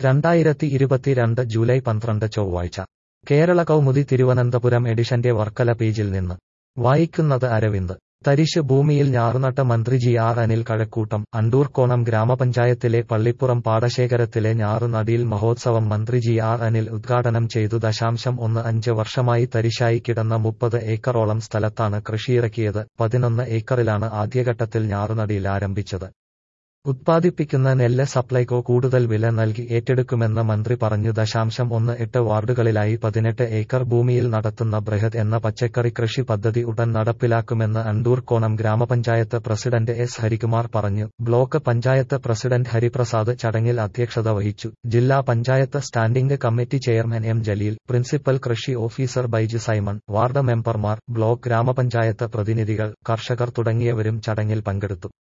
രണ്ടായിരത്തി ഇരുപത്തിരണ്ട് ജൂലൈ പന്ത്രണ്ട് ചൊവ്വാഴ്ച കേരള കൗമുദി തിരുവനന്തപുരം എഡിഷന്റെ വർക്കല പേജിൽ നിന്ന് വായിക്കുന്നത് അരവിന്ദ് തരിശ് ഭൂമിയിൽ ഞാറുനട്ട മന്ത്രി ജി ആർ അനിൽ കഴക്കൂട്ടം അണ്ടൂർക്കോണം ഗ്രാമപഞ്ചായത്തിലെ പള്ളിപ്പുറം പാടശേഖരത്തിലെ ഞാറുനടിയിൽ മഹോത്സവം മന്ത്രി ജി ആർ അനിൽ ഉദ്ഘാടനം ചെയ്തു ദശാംശം ഒന്ന് അഞ്ച് വർഷമായി തരിശായി കിടന്ന മുപ്പത് ഏക്കറോളം സ്ഥലത്താണ് കൃഷിയിറക്കിയത് പതിനൊന്ന് ഏക്കറിലാണ് ആദ്യഘട്ടത്തിൽ ഞാറുനടിയിൽ ആരംഭിച്ചത് ഉത്പാദിപ്പിക്കുന്ന നെല്ല് സപ്ലൈകോ കൂടുതൽ വില നൽകി ഏറ്റെടുക്കുമെന്ന് മന്ത്രി പറഞ്ഞു ദശാംശം ഒന്ന് എട്ട് വാർഡുകളിലായി പതിനെട്ട് ഏക്കർ ഭൂമിയിൽ നടത്തുന്ന ബൃഹത് എന്ന പച്ചക്കറി കൃഷി പദ്ധതി ഉടൻ നടപ്പിലാക്കുമെന്ന് അണ്ടൂർക്കോണം ഗ്രാമപഞ്ചായത്ത് പ്രസിഡന്റ് എസ് ഹരികുമാർ പറഞ്ഞു ബ്ലോക്ക് പഞ്ചായത്ത് പ്രസിഡന്റ് ഹരിപ്രസാദ് ചടങ്ങിൽ അധ്യക്ഷത വഹിച്ചു ജില്ലാ panchayat standing committee chairman M Jaleel principal കൃഷി ഓഫീസർ ബൈജു സൈമൺ വാർഡ് മെമ്പർമാർ ബ്ലോക്ക് ഗ്രാമപഞ്ചായത്ത് പ്രതിനിധികൾ കർഷകർ തുടങ്ങിയവരും ചടങ്ങിൽ പങ്കെടുത്തു